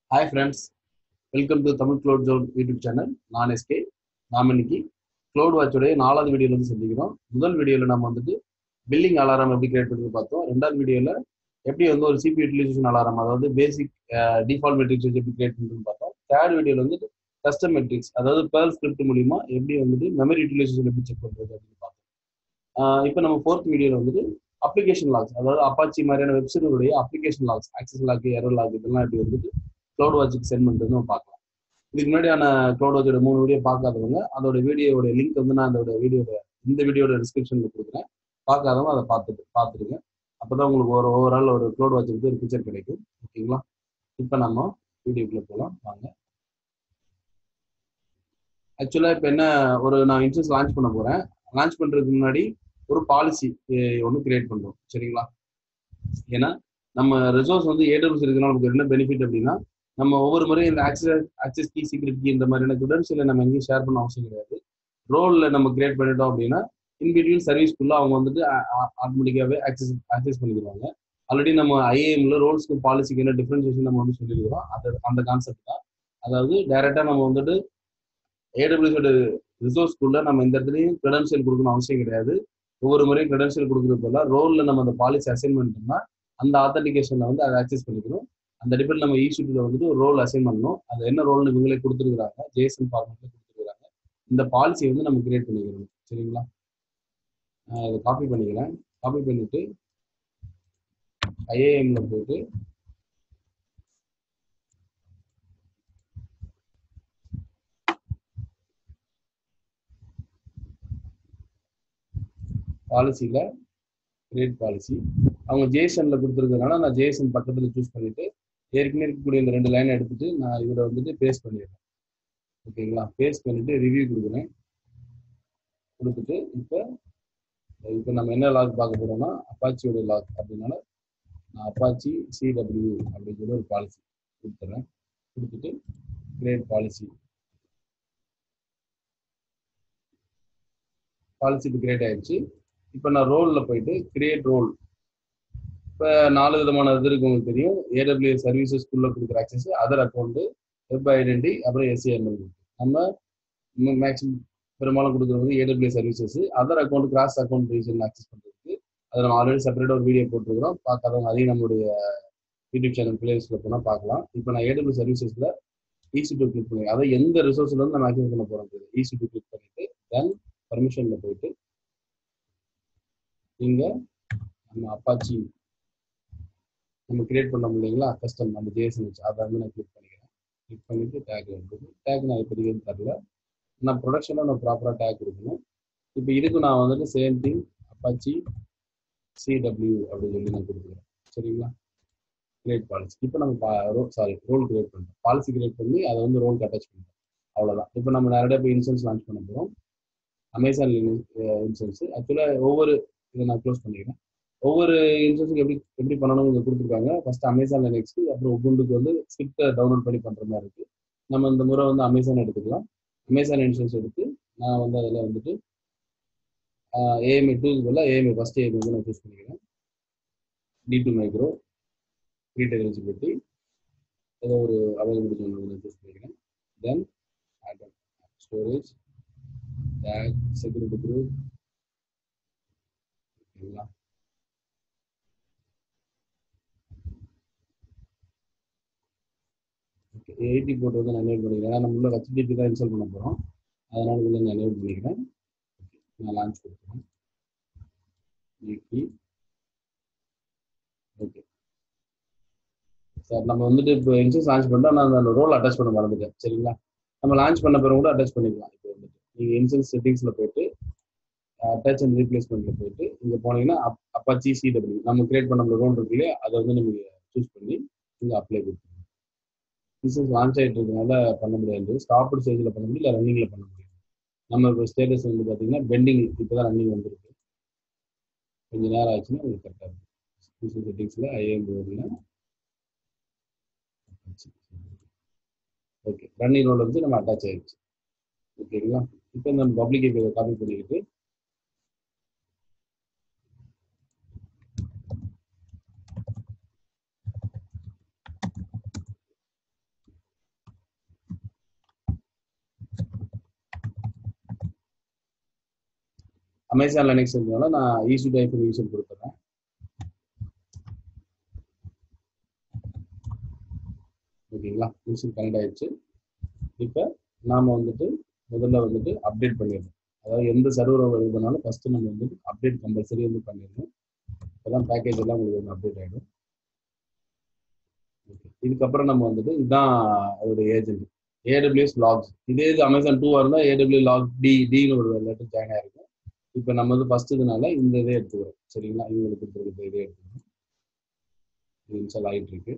hi friends welcome to Tamil cloud zone YouTube channel நான் SK நாம் இன்னைக்கு க்ளோட் வாட்சோடைய நாலாவது வீடியோல வந்து சந்திக்கிறோம் முதல் வீடியோவில் நம்ம வந்துட்டு பில்லிங் அலாரம் எப்படி கிரியேட் பண்ணுறது பார்த்தோம் ரெண்டாவது வீடியோவில் எப்படி வந்து ஒரு சிபி யூட்டிலைசேஷன் அலாரம் அதாவது பேசிக் டிஃபால்ட் மெட்ரிக்ஸ் வச்சு எப்படி கிரியேட் பண்ணுறதுன்னு பார்த்தோம் தேர்ட் வீடியோவில் வந்துட்டு கஸ்டம் மெட்ரிக்ஸ் அதாவது பேர்ல் ஸ்கிரிப்ட் மூலிமா எப்படி வந்துட்டு மெமரி யூட்டிலைசேஷன் எப்படி செக் பண்ணுறது அப்படின்னு பார்த்தோம் இப்போ நம்ம ஃபோர்த் வீடியோவில் வந்துட்டு அப்ளிகேஷன் லாக்ஸ் அதாவது அப்பாச்சி மாதிரியான வெப்சைட்டுடைய application logs access log error log இதெல்லாம் எப்படி வந்துட்டு க்ளவுட் வாட்சுக்கு சென்ட் பண்ணுறதுன்னு நம்ம பார்க்கலாம் இதுக்கு முன்னாடியான க்ளவுட் வாட்சோட மூணு வீடியோ பார்க்காதவங்க அதோட வீடியோட லிங்க் வந்து நான் அதோட வீடியோட இந்த வீடியோட டிஸ்கிரிப்ஷனில் கொடுக்குறேன் பார்க்காதவங்க அதை பார்த்துட்டு பார்த்துருங்க அப்போ தான் உங்களுக்கு ஒரு ஓவரால் ஒரு க்ளவுட் வாட்ச் வந்து ஒரு பிக்சர் கிடைக்கும் ஓகேங்களா இப்போ நம்ம வீடியோக்குள்ளே போகலாம் வாங்க ஆக்சுவலாக இப்போ என்ன ஒரு நான் இன்சூரன்ஸ் லான்ச் பண்ண போகிறேன் லான்ச் பண்ணுறதுக்கு முன்னாடி ஒரு பாலிசி ஒன்று கிரியேட் பண்ணுறோம் சரிங்களா ஏன்னா நம்ம ரிசோர்ஸ் வந்து ஏடபிள்யூஸ் இருக்குன்னா நமக்கு என்ன பெனிஃபிட் அப்படின்னா நம்ம ஒவ்வொரு முறையும் இந்த access access key secret key இந்த மாதிரியான கிரெடென்ஷியலை நம்ம எங்கேயும் ஷேர் பண்ண அவசியம் கிடையாது ரோலில் நம்ம கிரியேட் பண்ணிட்டோம் அப்படின்னா இன்பிட்வீன் சர்வீஸ்க்குள்ள அவங்க வந்துட்டு ஆட்டோமேட்டிக்காகவே ஆக்சஸ் ஆக்சஸ் பண்ணிக்கிறாங்க ஆல்ரெடி நம்ம ஐஏஎம்ல ரோல்ஸ்க்கு பாலிசிக்கு என்ன டிஃபரன்சியேஷன் நம்ம வந்து சொல்லியிருக்கிறோம் அது அந்த கான்செப்ட் தான் அதாவது டைரெக்டாக நம்ம வந்துட்டு ஏடபிள்யூஸோட ரிசோர்ஸ்க்குள்ள நம்ம இந்த இடத்துலையும் கிரெடென்ஷியல் கொடுக்கணும் அவசியம் கிடையாது ஒவ்வொரு முறையும் கிரெடென்ஷியல் கொடுக்குறது போல ரோலில் நம்ம அந்த பாலிசி அசைன் பண்ணிட்டோம்னா அந்த ஆத்தன்டிகேஷனில் வந்து அதை ஆக்சஸ் பண்ணிக்கணும் அந்த டிபெண்ட் நம்ம ஈஸ்யூட்டில் வந்துட்டு ஒரு ரோல் அசைன் பண்ணணும் அது என்ன ரோல்னு இவங்களே கொடுத்துருக்காங்க ஜேசன் ஃபார்மெட்ல கொடுத்துருக்காங்க இந்த பாலிசி வந்து நம்ம கிரியேட் பண்ணிக்கணும் சரிங்களா இதை காப்பி பண்ணிக்கிறேன் காப்பி பண்ணிட்டு ஐஏஎம்ல போயிட்டு பாலிசியில் கிரியேட் பாலிசி அவங்க ஜேசனில் கொடுத்துருக்கறனால நான் ஜேசன் பக்கத்தில் சூஸ் பண்ணிட்டு ஏற்கனவே இருக்கக்கூடிய இந்த ரெண்டு லைனை எடுத்துட்டு நான் இதில் வந்துட்டு பேஸ்ட் பண்ணிடுறேன் ஓகேங்களா பேஸ்ட் பண்ணிட்டு ரிவ்யூ கொடுக்குறேன் கொடுத்துட்டு இப்போ இப்போ நம்ம என்ன லாக் பார்க்க போறோம்னா அப்பாச்சியோட லாக் அப்படின்னால நான் அப்பாச்சி சிடபிள்யூ அப்படின்னு சொல்லி ஒரு பாலிசி கொடுத்துட்றேன் கொடுத்துட்டு கிரேட் பாலிசி பாலிசி இப்போ கிரியேட் ஆயிடுச்சு இப்போ நான் ரோலில் போயிட்டு கிரியேட் ரோல் இப்போ நாலு விதமான இது இருக்கு உங்களுக்கு தெரியும் ஏடபிள்யூஎஸ் சர்வீசஸ்க்குள்ளே கொடுக்குற access other account web identity அப்புறம் எஸ்ஏஎம்எல் நம்ம மேக்ஸிமம் பெரும்பாலும் கொடுக்குறது AW services other account cross account reason access பண்ணுறதுக்கு அதை நம்ம ஆல்ரெடி செப்பரேட்டாக ஒரு வீடியோ போட்டுருக்கிறோம் பார்க்காதவங்க அதையும் நம்மளுடைய யூடியூப் சேனல் பிளேலிஸ்ட்டில் போனால் பார்க்கலாம் இப்போ நான் ஏடபிள்யூ சர்வீசஸில் ஈசி டூ கிளிக் பண்ணி அதை எந்த ரிசோர்ஸ்ல இருந்து நம்ம ஆக்சஸ் பண்ண போகிறோம் ஈசி டூ கிளிக் பண்ணிட்டு தென் பர்மிஷனில் போயிட்டு இங்கே நம்ம அப்பாச்சி நம்ம கிரியேட் பண்ண முடியுங்களா கஸ்டம் நம்ம ஜேஎஸ்என் வச்சு அதை வந்து நான் கிளிக் பண்ணிக்கிறேன் கிளிக் பண்ணிட்டு டேக் இருக்குது டேக் நான் இப்போதைக்கு எதுவும் தரல நான் ப்ரொடக்ஷனில் நான் ப்ராப்பராக டேக் கொடுக்கணும் இப்போ இதுக்கு நான் வந்துட்டு சேம் திங் அப்பாச்சி சிடபிள்யூ அப்படின்னு சொல்லி நான் கொடுக்குறேன் சரிங்களா கிரியேட் பாலிசி இப்போ நம்ம ரோ சாரி ரோல் கிரியேட் பண்ணுறோம் பாலிசி கிரியேட் பண்ணி அதை வந்து ரோலுக்கு அட்டாச் பண்ணுறோம் அவ்வளோதான் இப்போ நம்ம நேரடியாக போய் இன்சூரன்ஸ் லான்ச் பண்ண போகிறோம் அமேசான் இன்சூரன்ஸ் ஆக்சுவலாக ஒவ்வொரு இதை நான் க்ளோஸ் பண்ணிக்கிறேன் ஒவ்வொரு இன்சூரன்ஸுக்கு எப்படி எப்படி பண்ணணும் இங்கே கொடுத்துருக்காங்க ஃபர்ஸ்ட் அமேசான் நெக்ஸ்ட் அப்புறம் உபுண்டுக்கு வந்து ஸ்கிரிப்டை டவுன்லோட் பண்ணி பண்ணுற மாதிரி இருக்கு நம்ம இந்த முறை வந்து அமேசான் எடுத்துக்கலாம் அமேசான் இன்சூரன்ஸ் எடுத்து நான் வந்து அதில் வந்துட்டு ஏஎம்ஐ டூக்கு பதிலாக ஏஎம்ஐ ஃபர்ஸ்ட் ஏஎம்ஐ வந்து நான் சூஸ் பண்ணிக்கிறேன் T two micro read eligibility ஏதோ ஒரு அவைலபிலிட்டி ஒன்று நான் சூஸ் பண்ணிக்கிறேன் then storage tag security group ஓகேங்களா ஓகே எயிட்டி போட்டு வந்து நான் எனேபிள் பண்ணிக்கிறேன் ஏன்னா நம்ம உள்ள ஹெச்டிபி தான் இன்ஸ்டால் பண்ண போகிறோம் அதனால உள்ள நான் எனேபிள் பண்ணிக்கிறேன் நான் லான்ச் கொடுக்குறேன் நீக்கி ஓகே சார் நம்ம வந்துட்டு இப்போ இன்சூரன்ஸ் லான்ச் பண்ணிட்டோம் நான் அந்த ரோல் அட்டாச் பண்ண மறந்துட்டேன் சரிங்களா நம்ம லான்ச் பண்ண பிறகு கூட அட்டாச் பண்ணிக்கலாம் இப்போ வந்துட்டு நீங்கள் இன்சூரன்ஸ் செட்டிங்ஸில் போயிட்டு அட்டாச் அண்ட் ரீப்ளேஸ்மெண்ட்ல போயிட்டு இங்கே போனீங்கன்னா அப் அப்பாச்சி சிடபிள்யூ நம்ம கிரியேட் பண்ண ரோல் இருக்கு இல்லையா அதை வந்து நம்ம சூஸ் பண்ணி இங்கே அப்ளை கொடுத்துருங்க பிசினஸ் லான்ச் ஆகிட்டு இருக்கனால பண்ண முடியாது ஸ்டாப்டு ஸ்டேஜில் பண்ண முடியும் இல்லை ரன்னிங்கில் பண்ண முடியும் நம்ம இப்போ ஸ்டேட்டஸ் வந்து பார்த்தீங்கன்னா பெண்டிங் இப்போ தான் ரன்னிங் வந்திருக்கு கொஞ்சம் நேரம் ஆச்சுன்னா உங்களுக்கு கரெக்டாக இருக்கும் பிசினஸ் செட்டிங்ஸில் ஐஏஎம் போர்டில் ஓகே ரன்னிங் ரோல் வந்து நம்ம அட்டாச் ஆயிடுச்சு ஓகேங்களா இப்போ நம்ம பப்ளிக் இப்போ காப்பி பண்ணிக்கிட்டு அமேசான் லினக்ஸ் இருக்கிறதுனால நான் ஈஸி டைப் யூசர் கொடுத்துறேன் ஓகேங்களா யூசர் கனெக்ட் ஆயிடுச்சு இப்போ நாம வந்துட்டு முதல்ல வந்துட்டு அப்டேட் பண்ணிடணும் அதாவது எந்த சர்வர் இது பண்ணாலும் ஃபர்ஸ்ட் நம்ம வந்துட்டு அப்டேட் கம்பல்சரி வந்து பண்ணிடணும் அப்பதான் பேக்கேஜ் எல்லாம் உங்களுக்கு வந்து அப்டேட் ஆகிடும் இதுக்கப்புறம் நம்ம வந்துட்டு இதுதான் அதோட ஏஜென்ட் ஏடபிள்யூஎஸ் லாக்ஸ் இதே இது அமேசான் டூவாக இருந்தால் ஏடபிள்யூ லாக் டி டின்னு ஒரு லெட்டர் ஜாயின் ஆயிருக்கும் இப்போ நம்ம வந்து ஃபர்ஸ்ட் இதனால இந்த இதை எடுத்துக்கிறோம் சரிங்களா இவங்களுக்கு கொடுத்துருக்க இதே எடுத்துக்கிறோம் இது இன்ஸ்டால் ஆகிட்டு இருக்கு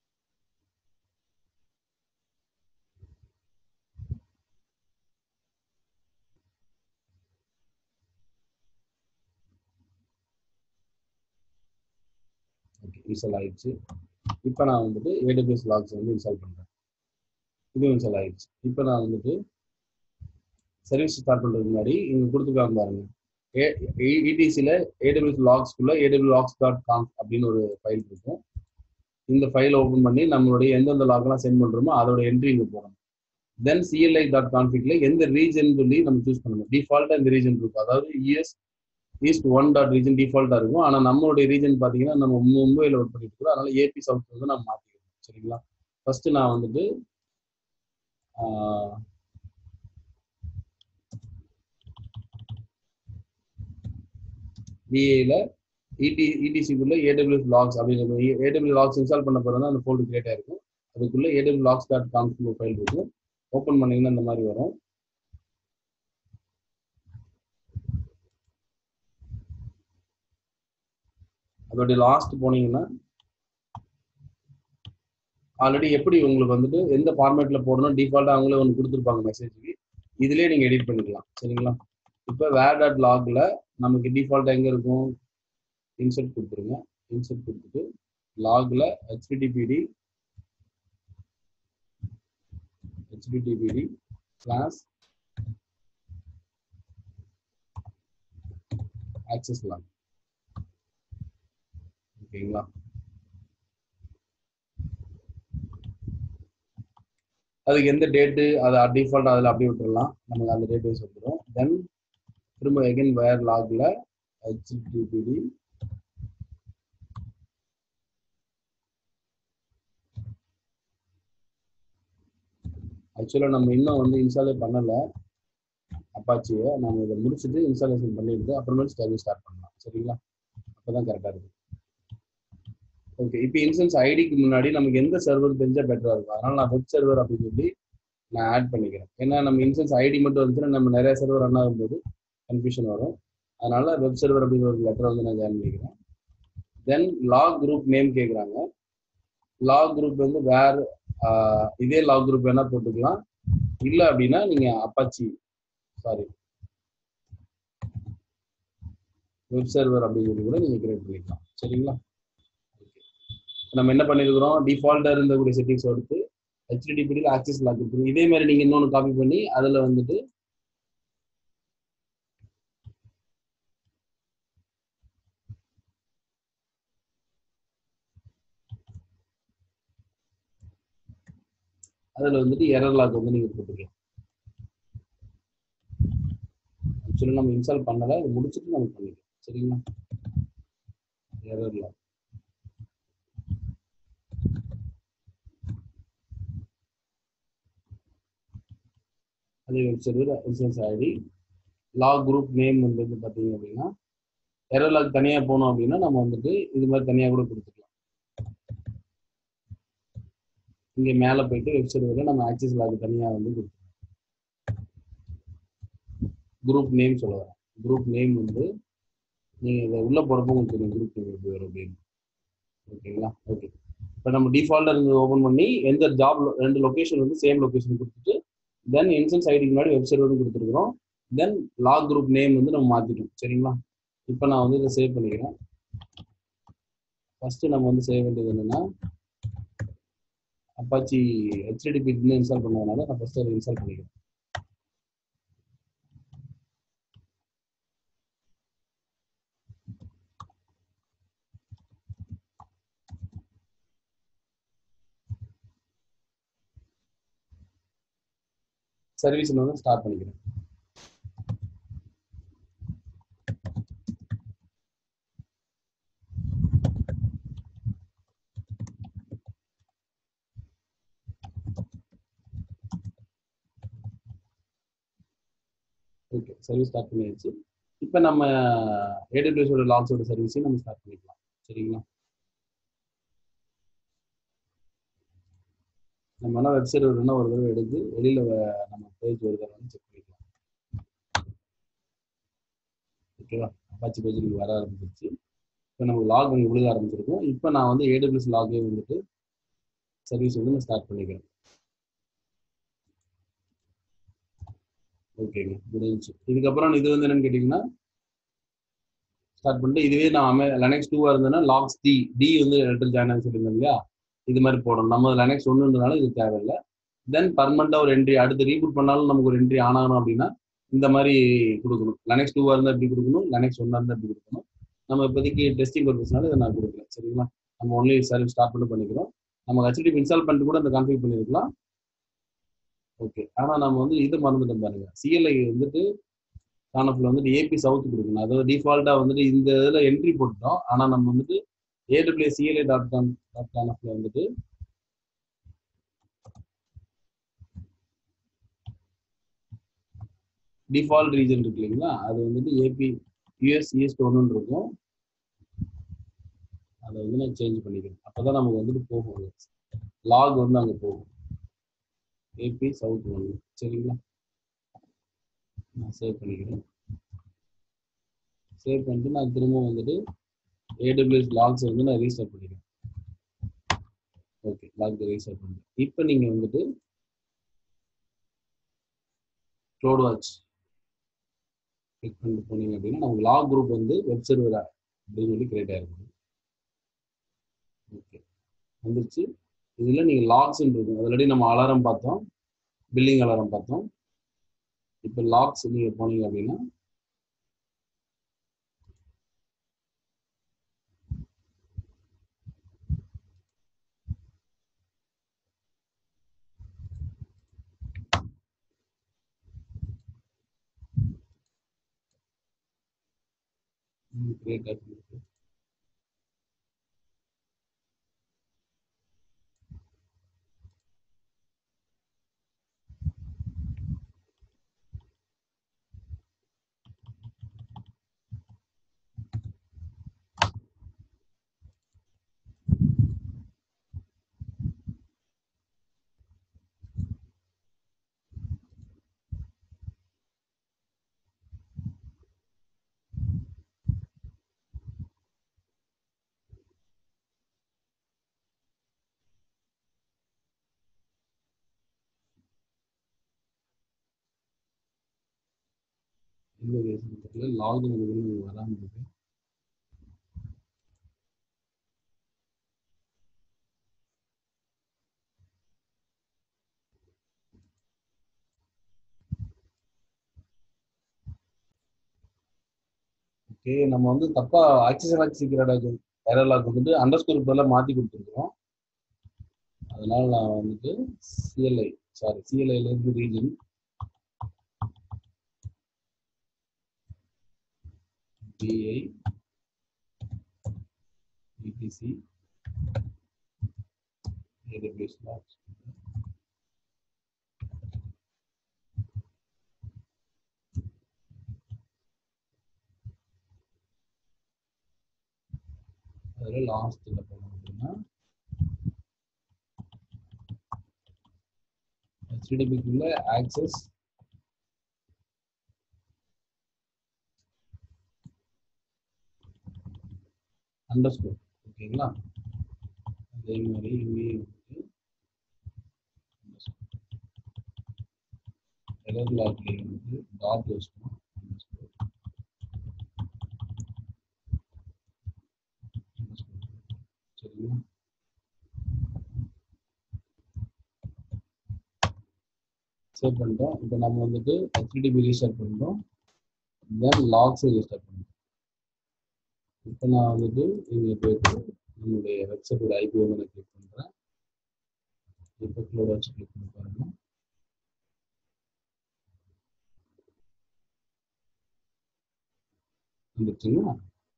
ஓகே இன்ஸ்டால் ஆயிடுச்சு இப்போ நான் வந்துட்டு ஏடபிள்யூஎஸ் லாக்ஸ் வந்து இன்ஸ்டால் பண்ணுறேன் இதுவும் இன்ஸ்டால் ஆயிடுச்சு இப்போ நான் வந்துட்டு சர்வீஸ் ஸ்டார்ட் பண்ணுறதுக்கு முன்னாடி இங்கே கொடுத்துருக்காங்க பாருங்க இடிசியில் ஏடபிள்யூஎஸ் லாக்ஸ்க்குள்ள ஏடபிள்யூ லாக்ஸ் டாட் காம் அப்படின்னு ஒரு ஃபைல் இருக்கும் இந்த ஃபைல் ஓப்பன் பண்ணி நம்மளுடைய எந்தெந்த லாக்லாம் சென்ட் பண்ணுறோமோ அதோட என்ட்ரி இங்கே போகணும் தென் சிஎல்ஐ டாட் கான்ஃபிக்ல எந்த ரீஜன் சொல்லி நம்ம சூஸ் பண்ணணும் டிஃபால்ட்டாக இந்த ரீஜன் இருக்கும் அதாவது ES east one dot region டிஃபால்ட்டாக இருக்கும் ஆனால் நம்மளுடைய ரீஜன் பார்த்தீங்கன்னா நம்ம மும்பையில் ஒர்க் பண்ணிட்டு இருக்கோம் அதனால ஏபி சவுத் வந்து நம்ம மாற்றிக்கணும் சரிங்களா ஃபர்ஸ்ட் நான் வந்துட்டு விஏல இடி இடிசிக்குள்ள ஏடபிள்யூஎஸ் லாக்ஸ் அப்படிங்கிற ஏடபிள்யூ லாக்ஸ் இன்ஸ்டால் பண்ண பிறகு தான் அந்த ஃபோல்டு கிரியேட் ஆயிருக்கும் அதுக்குள்ள AW logs dot com file இருக்கும் ஓப்பன் பண்ணீங்கன்னா இந்த மாதிரி வரும் அதோடைய லாஸ்ட் போனீங்கன்னா ஆல்ரெடி எப்படி உங்களுக்கு வந்துட்டு எந்த ஃபார்மேட்ல போடணும் டிஃபால்ட்டா அவங்களே ஒன்று கொடுத்துருப்பாங்க மெசேஜுக்கு இதுலேயே நீங்க எடிட் பண்ணிக்கலாம் சரிங்களா இப்போ வேர் டாட் லாக்ல நமக்கு டிஃபால்ட்டா எங்க இருக்கும் இன்சர்ட் கொடுத்துருங்க இன்சர்ட் கொடுத்துட்டு லாக்ல HTTPD HTTPD class access log ஓகேங்களா அதுக்கு எந்த டேட்டு அதை டிஃபால்ட் அதில் அப்படியே விட்டுடலாம் நமக்கு அந்த டேட் வைஸ் வந்துடும் தென் திரும்ப எகைன் வேர் லாக்ல ஹெச்டிபிடி ஆக்சுவலாக நம்ம இன்னும் வந்து இன்ஸ்டாலே பண்ணலை அப்பாச்சியை நம்ம இதை முடிச்சுட்டு இன்ஸ்டாலேஷன் பண்ணிட்டு அப்புறமேட்டு ஸ்டடி ஸ்டார்ட் பண்ணலாம் சரிங்களா அப்போ தான் கரெக்டாக இருக்கும் ஓகே இப்போ இன்சூரன்ஸ் ஐடிக்கு முன்னாடி நமக்கு எந்த சர்வர் தெரிஞ்சால் பெட்டராக இருக்கும் அதனால நான் வெப் சர்வர் அப்படின்னு சொல்லி நான் ஆட் பண்ணிக்கிறேன் ஏன்னா நம்ம இன்சூரன்ஸ் ஐடி மட்டும் வந்துச்சுன்னா நம்ம நிறைய சர்வர் ரன் ஆகும்போது கன்ஃபியூஷன் வரும் அதனால வெப் சர்வர் அப்படிங்கிற ஒரு லெட்டர் வந்து நான் ஜாயின் பண்ணிக்கிறேன் தென் லாக் குரூப் நேம் கேட்குறாங்க லாக் குரூப் வந்து வேர் இதே லாக் குரூப் வேணா போட்டுக்கலாம் இல்லை அப்படின்னா நீங்கள் அப்பாச்சி சாரி வெப் சர்வர் அப்படின்னு சொல்லி கூட நீங்கள் கிரியேட் பண்ணிக்கலாம் சரிங்களா நம்ம என்ன பண்ணிருக்கிறோம் டிஃபால்ட்டா இருந்தக்கூடிய செட்டிங்ஸ் எடுத்து ஹெச்டிடிபிடியில் ஆக்சஸ் லாக் இருக்கு இதே மாதிரி நீங்க இன்னொன்று காப்பி பண்ணி அதுல வந்துட்டு அதுல வந்துட்டு எரர் லாக் வந்து நீங்க போட்டுக்கலாம் ஆக்சுவலி நம்ம இன்ஸ்டால் பண்ணல இது முடிச்சுட்டு நம்ம பண்ணிக்கலாம் சரிங்களா எரர் லாக் அதே web server insurance ID log group name வந்து பார்த்தீங்க அப்படின்னா எரர் லாக் தனியாக போனோம் அப்படின்னா நம்ம வந்துட்டு இது மாதிரி தனியாக கூட கொடுத்துக்கலாம் இங்கே மேலே போயிட்டு வெப் சர்வரில் நம்ம ஆக்சஸ் லாக் தனியாக வந்து கொடுத்துக்கலாம் குரூப் நேம் சொல்ல வரேன் குரூப் நேம் வந்து நீங்கள் இதை உள்ளே போகிறப்போ உங்களுக்கு தெரியும் குரூப் நேம் எப்படி வரும் அப்படின்னு ஓகேங்களா ஓகே இப்போ நம்ம டிஃபால்ட்டாக இருந்து ஓப்பன் பண்ணி எந்த ஜாப் ரெண்டு லொக்கேஷன் வந்து சேம் லொக்கேஷன் கொடுத்துட்டு தென் இன்சூரன்ஸ் ஐடிக்கு முன்னாடி வெப் சர்வர் கொடுத்துருக்குறோம் தென் லாக் குரூப் நேம் வந்து நம்ம மாற்றிட்டோம் சரிங்களா இப்போ நான் வந்து இதை சேவ் பண்ணிக்கிறேன் ஃபர்ஸ்ட் நம்ம வந்து செய்ய வேண்டியது என்னன்னா அப்பாச்சி ஹெச்டிடிபி இன்ஸ்டால் பண்ணதுனால நான் ஃபர்ஸ்ட் அதை இன்ஸ்டால் பண்ணிக்கிறேன் சர்வீஸ் வந்து ஸ்டார்ட் பண்ணிக்கிறேன் ஓகே சர்வீஸ் ஸ்டார்ட் பண்ணியாச்சு இப்போ நம்ம ஏடபிள்யூஎஸோட லாக்ஸோட சர்வீஸையும் நம்ம ஸ்டார்ட் பண்ணிக்கலாம் சரிங்களா நம்ம வேணா வெப்சைட் வேணா ஒரு தடவை எடுத்து வெளியில வ- நம்ம பேஜ் ஒரு தடவை செக் பண்ணிக்கலாம் ஓகேவா அப்பாச்சி பேஜ் இங்கே வர ஆரம்பிச்சிருச்சு இப்போ நம்ம லாக் இங்கே விழுக ஆரம்பிச்சிருக்கோம் இப்போ நான் வந்து ஏடபிள்யூஎஸ் லாகே வந்துட்டு சர்வீஸ் வந்து நான் ஸ்டார்ட் பண்ணிக்கிறேன் ஓகேங்க முடிஞ்சுச்சு இதுக்கப்புறம் இது வந்து என்னன்னு கேட்டிங்கன்னா ஸ்டார்ட் பண்ணிட்டு இதுவே நான் அமே லெனக்ஸ் டூவாக இருந்ததுன்னா லாக்ஸ் டி டி வந்து லெட்டர் ஜாயின் ஆகி சொல்லியிருந்தேன் இல்லையா இது மாதிரி போடணும் நம்ம லெனக்ஸ் ஒன்றுன்றனால இது தேவையில்லை தென் பர்மனெண்ட்டாக ஒரு என்ட்ரி அடுத்து ரீபூட் பண்ணாலும் நமக்கு ஒரு என்ட்ரி ஆன் ஆகணும் அப்படின்னா இந்த மாதிரி கொடுக்கணும் லெனக்ஸ் டூவாக இருந்தால் எப்படி கொடுக்கணும் லெனக்ஸ் ஒன்னாக இருந்தால் எப்படி கொடுக்கணும் நம்ம இப்போதைக்கு டெஸ்டிங் பர்பஸ்னால இதை நான் கொடுக்குறேன் சரிங்களா நம்ம ஒன்லி சர்வீஸ் ஸ்டார்ட் பண்ணி பண்ணிக்கிறோம் நம்ம ஹெச்டிபி இன்ஸ்டால் பண்ணிட்டு கூட அந்த கான்ஃபிக் பண்ணியிருக்கலாம் ஓகே ஆனால் நம்ம வந்து இது மறந்துட்டோம் பாருங்க சிஎல்ஐ வந்துட்டு கானப்பில் வந்துட்டு ஏபி சவுத் கொடுக்கணும் அதாவது டிஃபால்ட்டாக வந்துட்டு இந்த இதில் என்ட்ரி போட்டுட்டோம் ஆனால் நம்ம வந்துட்டு AW CLI dot com dot கானப்பில் வந்துட்டு டிஃபால்ட் ரீஜன் இருக்கு இல்லைங்களா அது வந்துட்டு ஏபி யூஎஸ் ஈஸ்ட் ஒன்று இருக்கும் அதை வந்து நான் சேஞ்ச் பண்ணிக்கிறேன் அப்பதான் நமக்கு வந்துட்டு போகும் லாக் வந்து அங்கே போகும் ஏபி சவுத் ஒன்று சரிங்களா நான் சேவ் பண்ணிக்கிறேன் சேவ் பண்ணிட்டு நான் திரும்ப வந்துட்டு ஏடபிள்யூஎஸ் லாக்ஸ் வந்து நான் ரீஸ்டார்ட் பண்ணிக்கிறேன் ஓகே லாக் ரீஸ்டார்ட் பண்ணிட்டேன் இப்போ நீங்கள் வந்துட்டு க்ளோட் வாட்ச் கிளிக் பண்ணிட்டு போனீங்க அப்படின்னா நமக்கு லாக் குரூப் வந்து வெப் சர்வர் அப்படின்னு சொல்லி கிரியேட் ஆயிருக்கும் ஓகே வந்துருச்சு இதில் நீங்கள் லாக்ஸ் இருக்கும் ஆல்ரெடி நம்ம அலாரம் பார்த்தோம் பில்லிங் அலாரம் பார்த்தோம் இப்போ லாக்ஸ் நீங்கள் போனீங்க அப்படின்னா கிரியேட் ஆகிருக்கு எந்த ரீசன் தெரியல லாகின் இன்னும் வராமல் இருக்கு ஓகே நம்ம வந்து தப்பா ஆக்சிஸ் லாக் சீக்கிரம் எரர் லாக் வந்துட்டு அண்டர் ஸ்கோர் பதிலாக மாற்றி கொடுத்துருக்கோம் அதனால நான் வந்துட்டு சிஎல்ஐ சாரி சிஎல்ஐல இருந்து ரீஜன் பிஐ இடிசி ஏடபிள்யூஎஸ் லாக்ஸ் அதில் லாஸ்ட்டில் போனோம் அப்படின்னா ஹெச்டிபிக்குள்ள ஆக்சஸ் அண்டர் ஸ்கோர் ஓகேங்களா அதே மாதிரி இங்கேயும் வந்து எரர் லாக்லேயே வந்து டாட் வச்சுக்கணும் அண்டர் ஸ்கோர் சரிங்களா சேவ் பண்ணிட்டோம் இப்போ நம்ம வந்துட்டு ஹெச்டிபி ரீஸ்டார்ட் பண்ணிட்டோம் தென் லாக்ஸ் ரீஸ்டார்ட் பண்ணிட்டோம் இப்போ நான் வந்துட்டு இங்கே போயிட்டு நம்மளுடைய வெப்சைட்டோட ஐபி வந்து நான் கிளிக் பண்ணுறேன் இப்போ க்ளோட் வச்சு கிளிக் பண்ணி பாருங்க வந்துருச்சுங்களா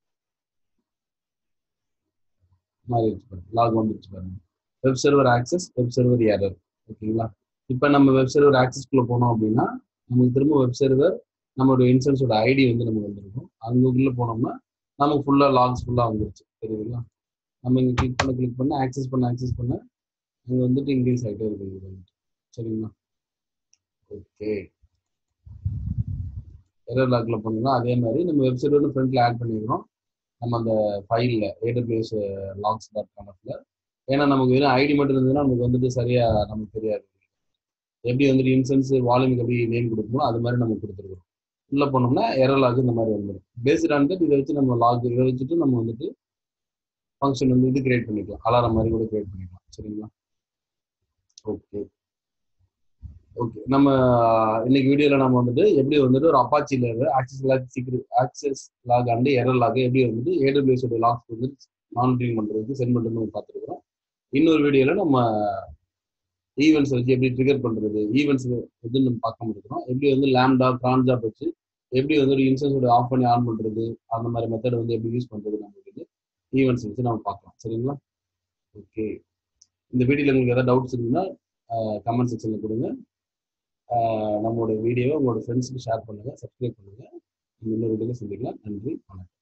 மாறிடுச்சு பாருங்க லாக் வந்துருச்சு பாருங்க web server access web server error ஓகேங்களா இப்போ நம்ம வெப் சர்வர் ஆக்சஸ்க்குள்ள போனோம் அப்படின்னா நமக்கு திரும்ப வெப் சர்வர் நம்மளோட இன்சூரன்ஸோட ஐடி வந்து நமக்கு வந்துருக்கும் அங்குள்ள போனோம்னா நமக்கு ஃபுல்லாக லாக்ஸ் ஃபுல்லாக வந்துருச்சு தெரியுதுங்களா நம்ம இங்கே கிளிக் பண்ண கிளிக் பண்ண ஆக்சஸ் பண்ண ஆக்சஸ் பண்ண அங்கே வந்துட்டு இன்க்ரீஸ் ஆகிட்டே இருக்கு இது வந்துட்டு சரிங்களா ஓகே எரர் லாக்ல போனீங்கன்னா அதே மாதிரி நம்ம வெப்சைட் வந்து ஃப்ரண்ட்ல ஆட் பண்ணிக்கிறோம் நம்ம அந்த ஃபைலில் ஏடபிள்யூஎஸ் லாக்ஸ் டாட் காமத்தில் ஏன்னா நமக்கு வெறும் ஐடி மட்டும் இருந்ததுன்னா நமக்கு வந்துட்டு சரியா நமக்கு தெரியாது எப்படி வந்துட்டு இன்சூரன்ஸ் வால்யூமுக்கு எப்படி நேம் கொடுக்கணும் அது மாதிரி நம்ம கொடுத்துருக்கோம் உள்ள போனோம்னா எரர் லாக் இந்த மாதிரி வந்துடும் பேஸ்ட் ஆன் தட் இதை வச்சு நம்ம லாக் இதை வச்சுட்டு நம்ம வந்துட்டு ஃபங்க்ஷன் வந்து இது கிரியேட் பண்ணிக்கலாம் அலாரம் மாதிரி கூட கிரியேட் பண்ணிக்கலாம் சரிங்களா ஓகே ஓகே நம்ம இன்னைக்கு வீடியோவில் நம்ம வந்துட்டு எப்படி வந்துட்டு ஒரு அப்பாச்சியில் ஆக்சஸ் லாக் சீக்கிரம் access log and error log எப்படி வந்துட்டு ஏடபிள்யூஎஸ் உடைய லாக்ஸ் வந்து மானிட்டரிங் பண்ணுறதுக்கு சென்ட் பண்ணுறது பார்த்துருக்குறோம் இன்னொரு வீடியோவில் நம்ம ஈவெண்ட்ஸ் வச்சு எப்படி ட்ரிகர் பண்ணுறது ஈவெண்ட்ஸ் வந்து நம்ம பார்க்க முடிக்கிறோம் எப்படி வந்து லேம்டா க்ரான் ஜாப் வச்சு எப்படி வந்து ஒரு இன்சூரன்ஸோட ஆஃப் பண்ணி ஆன் பண்ணுறது அந்த மாதிரி மெத்தட் வந்து எப்படி யூஸ் பண்ணுறது நமக்கு இது ஈவெண்ட்ஸ் வச்சு நம்ம பார்க்கலாம் சரிங்களா ஓகே இந்த வீடியோவில் உங்களுக்கு ஏதாவது டவுட்ஸ் இருக்குன்னா கமெண்ட் செக்ஷனில் கொடுங்க நம்மளோட வீடியோவை உங்களோட ஃப்ரெண்ட்ஸுக்கு ஷேர் பண்ணுங்கள் சப்ஸ்கிரைப் பண்ணுங்கள் இன்னொரு வீடியோவில் சந்திக்கலாம் நன்றி வணக்கம்